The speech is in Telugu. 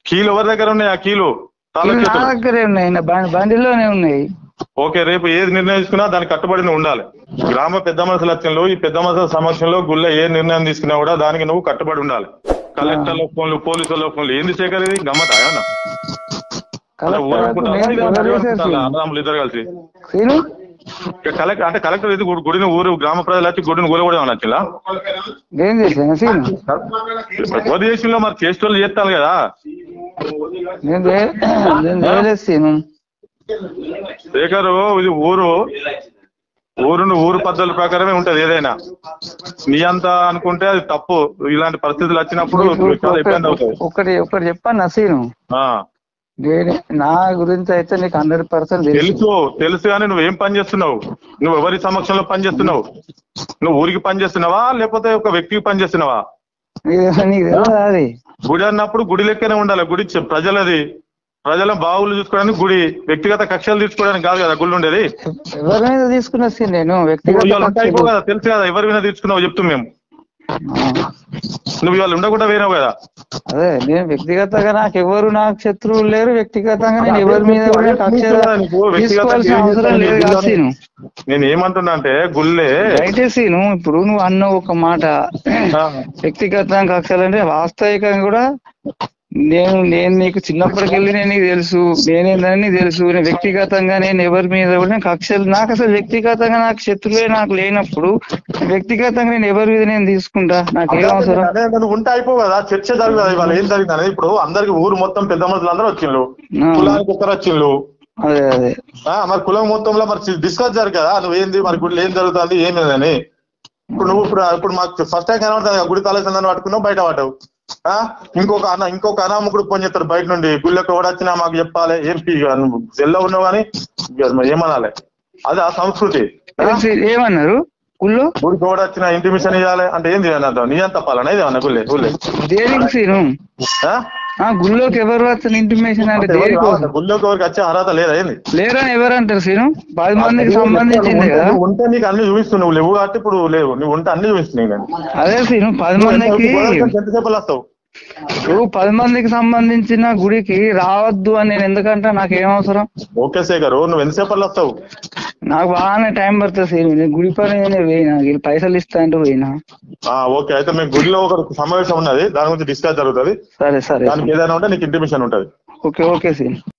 కీలు ఎవరి దగ్గర ఉన్నాయి ఆ కీలు ఇవి తాళం నా చేతులు దగ్గరే ఉన్నాయి నా బండి బండిలోనే ఉన్నాయి ఓకే రేపు ఏది నిర్ణయం తీసుకున్నా దానికి కట్టుబడి నువ్వు ఉండాలి గ్రామ పెద్ద మనుషుల లక్ష్యంలో ఈ పెద్ద మనుషుల సమక్షంలో గుళ్ళ ఏ నిర్ణయం తీసుకున్నా కూడా దానికి నువ్వు కట్టుబడి ఉండాలి కలెక్టర్ల ఫోన్లు పోలీసుల ఫోన్లు ఏంది శేఖర్ ఇది గమ్మట ఏమన్నా అలా కలెక్టర్కు ఊరుకుంటారా? నేను లేదా ఎవరు చేశారు ఊరుకుంటారా? సీను? అన్నదమ్ములు ఇద్దరు కలిసి సీను ఇక కలెక్టర్ అంటే కలెక్టర్ ఇది గు- గుడిని ఊరు గ్రామ ప్రజలు వచ్చి గుడిని ఊరు కూడా నచ్చిలా ఏం చేశాను సీను ఎవరు చేసిందో మరి చేసేటోళ్ళు చేస్తాను కదా నేను చే- నేను చేయలేదు సీను శేఖర్ ఇది ఊరు ఊరును ఊరు పద్ధతుల ప్రకారమే ఉంటది ఏదైనా నీ అంత అనుకుంటే అది తప్పు ఇలాంటి పరిస్థితులు వచ్చినప్పుడు చాలా ఇబ్బంది అవుతుంది ఒకటి ఒకటి చెప్పాను సీను ఆ, నేను నా గురించి అయితే నీకు హండ్రెడ్ పర్సెంట్ తెలుసు తెలుసు తెలుసు కానీ నువ్వు ఏం పని చేస్తున్నావు నువ్వు ఎవరి సమక్షంలో పని చేస్తున్నావు నువ్వు ఊరికి పని చేస్తున్నావా లేకపోతే ఒక వ్యక్తికి పని చేస్తున్నావా నీకు నీకు తెలియదా అది గుడి అన్నప్పుడు గుడి లెక్కనే ఉండాలి గుడి చ- ప్రజలది ప్రజల బావులు చూసుకోవడానికి గుడి వ్యక్తిగత కక్షలు తీర్చుకోవడానికి కాదు కదా గుళ్ళు ఉండేది ఎవరి మీద తీసుకున్నా సీన్ నేను వ్యక్తిగత నువ్వు ఇవాళ ఉంటాయి కక్షలు- కదా తెలుసు కదా ఎవరి మీద తీర్చుకున్నావు చెప్తాం మేము ఆ. నువ్వు ఇవాళ ఉండకుండా పోయినావు కదా అదే నేను వ్యక్తిగతంగా నాకు ఎవరు నాకు శత్రువులు లేరు వ్యక్తిగతంగా నేను ఎవరి మీద కూడా కక్ష నీకు వ్యక్తిగతంగా తీసుకోవాల్సిన ఏం అవసరం చేస్తావు? లేదు కాదు సీను నేను ఏమంటున్నా అంటే గుళ్ళే అయితే సీను ఇప్పుడు నువ్వు అన్న ఒక మాట ఆ, వ్యక్తిగతంగా కక్షలు అంటే వాస్తవికంగా కూడా నేను నేను నీకు చిన్నప్పటికెళ్ళి నేను నీకు తెలుసు నేనేందని నీకు తెలుసు నేను వ్యక్తిగతంగా నేను ఎవరి మీద కూడా నేను కక్షలు నాకు అసలు వ్యక్తిగతంగా నాకు శత్రువే నాకు లేనప్పుడు వ్యక్తిగతంగా నేను ఎవరి మీద నేను తీసుకుంటా నాకు ఏం అవసరం అదే నువ్వు ఉంటే అయిపోవు కదా చర్చ జరుగుతుంది కదా ఇవాళ ఏం జరిగింది అనేది ఇప్పుడు అందరికి ఊరు మొత్తం పెద్ద మనుషులు అందరూ వచ్చిండ్రు ఆ. కులానికి ఒకరు వచ్చిండ్రు అదే అదే ఆ, మరి కులం మొత్తంలో మరి డిస్కస్ జరగదు కదా నువ్వేంది మరి గుడిలో ఏం జరుగుతుంది ఏమి అని ఇప్పుడు నువ్వు ఇప్పుడు ఇప్పుడు మాకు ఫస్ట్ టైం కనబడుతుంది కదా, గుడి తలసిందని పట్టుకున్నావు బయట పడ్డావు ఆ ఇంకొక అన్న ఇంకొక అనామకుడు ఫోన్ చేస్తాడు బయట నుండి గుళ్ళకి ఎవడు వచ్చినా మాకు చెప్పాలి ఏం పీ నువ్వు సెల్లో ఉన్నావు కానీ ఇక మరి ఏమనాలి అది ఆ సంస్కృతి ఆ? ఏం సీ- ఏమన్నారు గుళ్ళో గుడికి ఎవడు వచ్చినా ఇంటిమిషన్ ఇవ్వాలి అంటే ఏంది అని అర్థం నీ అంత పాలన ఇది అన్న గుళ్ళే గుళ్ళే దేనికి సీను ఆ? ఆ గుళ్ళోకి ఎవరు వచ్చిన ఇంటిమేషన్ అంటే అంటే ఎవరు దేనికి రావద్దు. గుళ్ళోకి ఎవరికి వచ్చే అర్హత లేదా ఏంది లేరని ఎవరు అంటారు సీను పది మందికి సంబంధించింది కదా నువ్వు ఉంటే నీకు అన్ని చూపిస్తున్నావు నువ్వు లేవు కాబట్టి ఇప్పుడు లేవు నువ్వు ఉంటే అన్ని చూపిస్తున్నాయి నేను అదే సీను పది మందికి ఎంతసేపు వస్తావు నువ్వు పది మందికి సంబంధించిన గుడికి రావద్దు అని నేను ఎందుకంటే నాకు ఏం అవసరం ఓకే శేఖర్ నువ్వు ఎంతసేపు వస్తావు నాకు బాగానే టైం పడుతుంది సీను నేను గుడి పని నేను పోయినా వీళ్ళు పైసలు ఇస్తా అంటే పోయినా ఆ, ఓకే అయితే మీ గుడిలో ఒక సమావేశం ఉన్నది దాని గురించి డిస్కస్ జరుగుతుంది సరే సరే దానికి ఏదైనా ఉంటే నీకు ఇంటిమేషన్ ఉంటది ఓకే ఓకే సీను